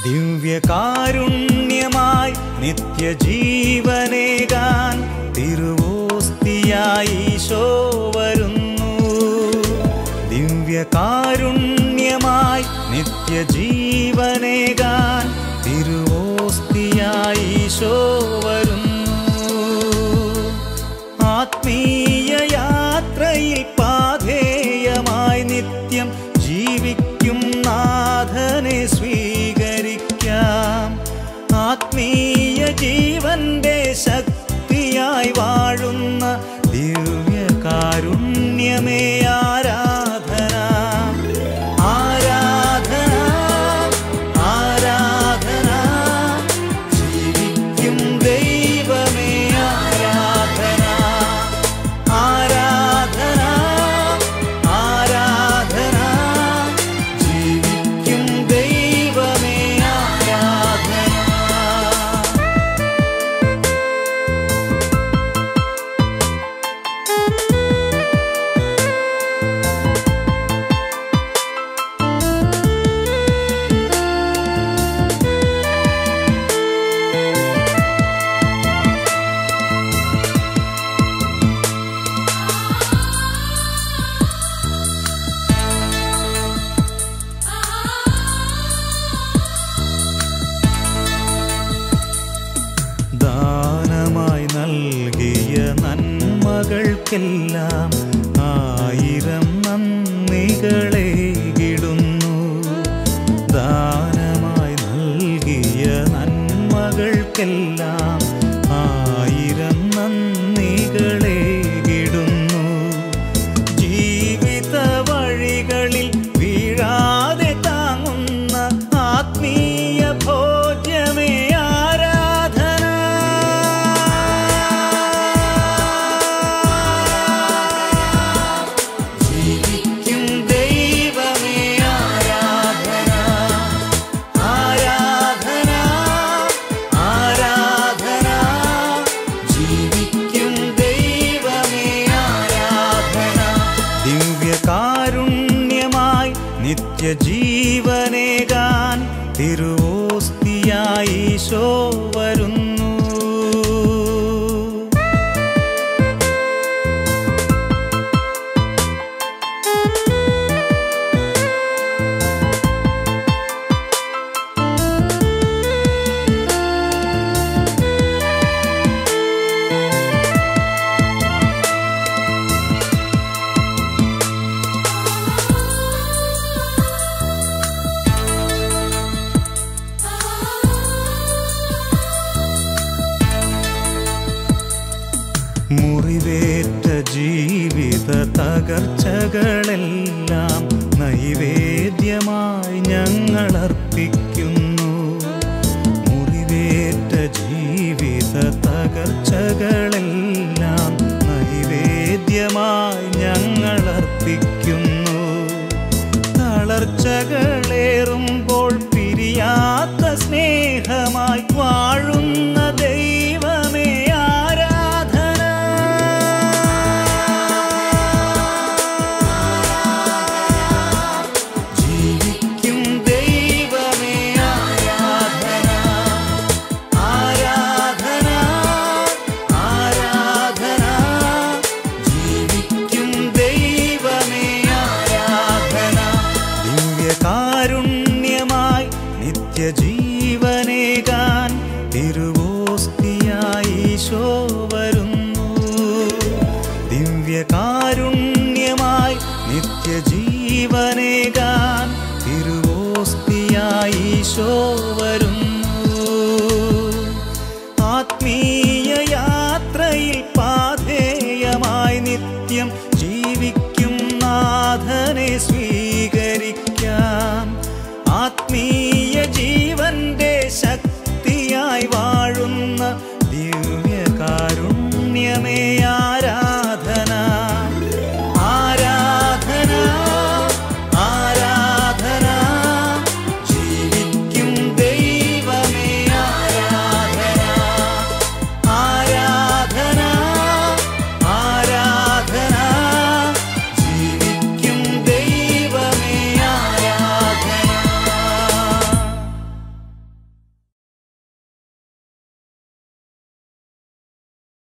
ദിവ്യകാരുണ്യമായി നിത്യജീവനേകാൻ തിരുവോസ്തിയായി ഈശോ വരുന്നു ദിവ്യകാരുണ്യമായി നിത്യജീവനേകാൻ തിരുവോസ്തിയായി ഈശോ വരുന്നു ആത്മീയ യാത്രയിൽ പാധേയമായി നിത്യം ജീവിക്കും നാഥനെ സ്വീകരിക്കാം ആത്മീയ ജീവന്റെ ശക്തിയായി വാഴുന്ന ദിവ്യകാരുണ്യമേ ആരാധന ആരാധന ആരാധന ജീവിക്കും ദൈവമേ ആരാധന ആരാധന ആരാധന ജീവിക്കും ദൈവമേ ആരാധന ദാനമായി നൽകിയ നന്മകൾക്കെല്ലാം ആയിരം നന്ദികളേകിടുന്നു ദാനമായി നൽകിയ നന്മകൾക്കെല്ലാം ആയിരം നന്ദികളേകിടുന്നു ജീവിത വഴികളിൽ വീഴാതെ താങ്ങുന്ന ആത്മീയ ഭോജ്യമേ ആരാധന ജീവിക്കും ദൈവമേ ആരാധന ആരാധന ആരാധന ജീവിക്കും ദൈവമേ ആരാധന ദിവ്യകാരുണ്യമായി നിത്യജീവനേകാൻ തിരുവോസ്തിയായി ഈശോ വരുന്നു മുറിവേറ്റ ജീവിത തകർച്ചകളെല്ലാം നൈവേദ്യമായി ഞങ്ങൾ അർപ്പിക്കുന്നു മുറിവേറ്റ ജീവിത തകർച്ചകളെല്ലാം നൈവേദ്യമായി ഞങ്ങൾ അർപ്പിക്കുന്നു തളർച്ചകളേറുമ്പോൾ പിരിയാത്ത സ്നേഹമായി വാഴുന്ന ദൈവമേ ആരാധന ജീവിക്കും ദൈവമേ ആരാധന ആരാധന ആരാധന ജീവിക്കും ദൈവമേ ആരാധന ദിവ്യകാരുണ്യമായി നിത്യജീവനേകാൻ തിരുവോസ്തിയായി ഈശോ വരുന്നു ദിവ്യകാരുണ്യമായി നിത്യജീവനേകാൻ തിരുവോസ്തിയായി ഈശോ വരുന്നു